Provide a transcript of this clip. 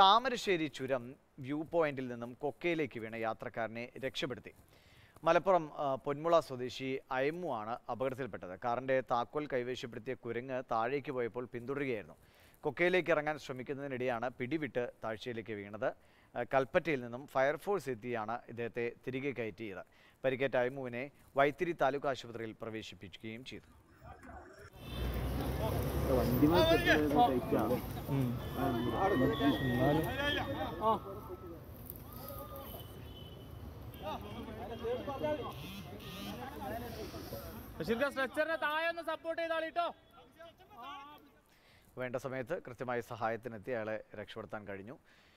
താമരശ്ശേരി ചുരം വ്യൂ പോയിന്റിൽ നിന്നും കൊക്കയിലേക്ക് വീണ യാത്രക്കാരനെ രക്ഷപ്പെടുത്തി മലപ്പുറം ആ, പൊന്മുള സ്വദേശി അയമ്മു ആണ് അപകടത്തിൽപ്പെട്ടത് കാറിന്റെ താക്കോൽ കൈവശപ്പെടുത്തിയ കുരങ്ങ് താഴേക്ക് പോയപ്പോൾ പിന്തുടരുകയായിരുന്നു കൊക്കയിലേക്ക് ഇറങ്ങാൻ ശ്രമിക്കുന്നതിനിടെയാണ് പിടിവിട്ട് താഴ്ചയിലേക്ക് വീണത് ആ, കൽപ്പറ്റയിൽ നിന്നും ഫയർഫോഴ്സ് എത്തിയാണ് ഇദ്ദേഹത്തെ തിരികെ കയറ്റിയത് പരിക്കേറ്റ അയമ്മുവിനെ വൈത്തിരി താലൂക്ക് ആശുപത്രിയിൽ പ്രവേശിപ്പിക്കുകയും ചെയ്തു ബഷീർക്ക സ്ട്രെച്ചറിനെ താഴെ ഒന്ന് സപ്പോർട്ട് ചെയ്താളിട്ടോ വേണ്ട സമയത്ത് കൃത്യമായി സഹായത്തിനെത്തി അയാളെ രക്ഷപ്പെടുത്താൻ കഴിഞ്ഞു